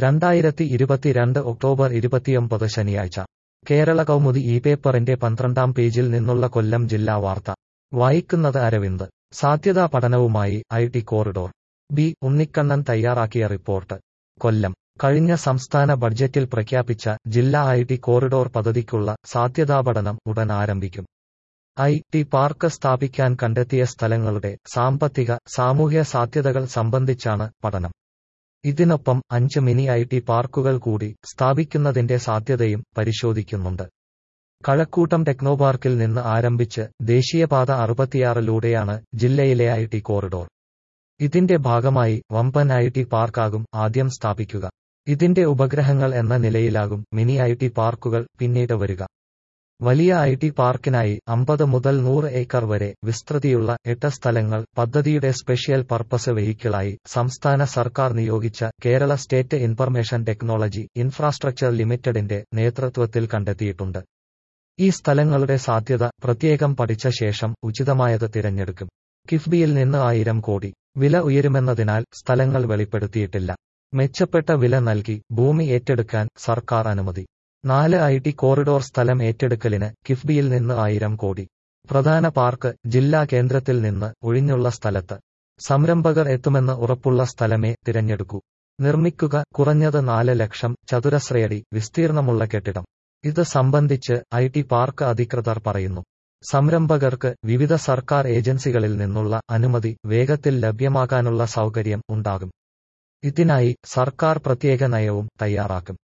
രണ്ടായിരത്തി ഇരുപത്തിരണ്ട് ഒക്ടോബർ ഇരുപത്തിയൊമ്പത് ശനിയാഴ്ച കേരള കൗമുദി ഈ പേപ്പറിന്റെ പന്ത്രണ്ടാം പേജിൽ നിന്നുള്ള കൊല്ലം ജില്ലാ വാർത്ത വായിക്കുന്നത് അരവിന്ദ് സാധ്യതാ പഠനവുമായി I T corridor B Unnikannan തയ്യാറാക്കിയ റിപ്പോർട്ട് കൊല്ലം കഴിഞ്ഞ സംസ്ഥാന ബഡ്ജറ്റിൽ പ്രഖ്യാപിച്ച ജില്ലാ ഐ ടി കോറിഡോർ പദ്ധതിക്കുള്ള സാധ്യതാ പഠനം ഉടൻ ആരംഭിക്കും ഐ ടി പാർക്ക് സ്ഥാപിക്കാൻ കണ്ടെത്തിയ സ്ഥലങ്ങളുടെ സാമ്പത്തിക സാമൂഹ്യ സാധ്യതകൾ സംബന്ധിച്ചാണ് പഠനം ഇതിനൊപ്പം അഞ്ച് മിനി ഐ ടി പാർക്കുകൾ കൂടി സ്ഥാപിക്കുന്നതിന്റെ സാധ്യതയും പരിശോധിക്കുന്നുണ്ട് കഴക്കൂട്ടം ടെക്നോപാർക്കിൽ നിന്ന് ആരംഭിച്ച് ദേശീയപാത അറുപത്തിയാറിലൂടെയാണ് ജില്ലയിലെ ഐ ടി കോറിഡോർ ഇതിന്റെ ഭാഗമായി വമ്പൻ ഐ ടി പാർക്കാകും ആദ്യം സ്ഥാപിക്കുക ഇതിന്റെ ഉപഗ്രഹങ്ങൾ എന്ന നിലയിലാകും മിനി ഐ ടി പാർക്കുകൾ പിന്നീട് വരിക വലിയ ഐ ടി പാർക്കിനായി അമ്പത് മുതൽ നൂറ് ഏക്കർ വരെ വിസ്തൃതിയുള്ള എട്ട് സ്ഥലങ്ങൾ പദ്ധതിയുടെ സ്പെഷ്യൽ പർപ്പസ് വെഹിക്കിളായി സംസ്ഥാന സർക്കാർ നിയോഗിച്ച Kerala state information technology infrastructure ലിമിറ്റഡിന്റെ നേതൃത്വത്തിൽ കണ്ടെത്തിയിട്ടുണ്ട് ഈ സ്ഥലങ്ങളുടെ സാധ്യത പ്രത്യേകം പഠിച്ച ശേഷം ഉചിതമായത് തിരഞ്ഞെടുക്കും കിഫ്ബിയിൽ നിന്ന് ആയിരം കോടി വില ഉയരുമെന്നതിനാൽ സ്ഥലങ്ങൾ വെളിപ്പെടുത്തിയിട്ടില്ല മെച്ചപ്പെട്ട വില നൽകി ഭൂമി ഏറ്റെടുക്കാൻ സർക്കാർ അനുമതി നാല് ഐ ടി കോറിഡോർ സ്ഥലം ഏറ്റെടുക്കലിന് കിഫ്ബിയിൽ നിന്ന് ആയിരം കോടി പ്രധാന പാർക്ക് ജില്ലാ കേന്ദ്രത്തിൽ നിന്ന് ഒഴിഞ്ഞുള്ള സ്ഥലത്ത് സംരംഭകർ എത്തുമെന്ന് ഉറപ്പുള്ള സ്ഥലമേ തിരഞ്ഞെടുക്കൂ നിർമ്മിക്കുക കുറഞ്ഞത് നാല് ലക്ഷം ചതുരശ്രയടി വിസ്തീർണമുള്ള കെട്ടിടം ഇത് സംബന്ധിച്ച് ഐ ടി പാർക്ക് അധികൃതർ പറയുന്നു സംരംഭകർക്ക് വിവിധ സർക്കാർ ഏജൻസികളിൽ നിന്നുള്ള അനുമതി വേഗത്തിൽ ലഭ്യമാകാനുള്ള സൗകര്യം ഉണ്ടാകും ഇതിനായി സർക്കാർ പ്രത്യേക നയവും തയ്യാറാക്കും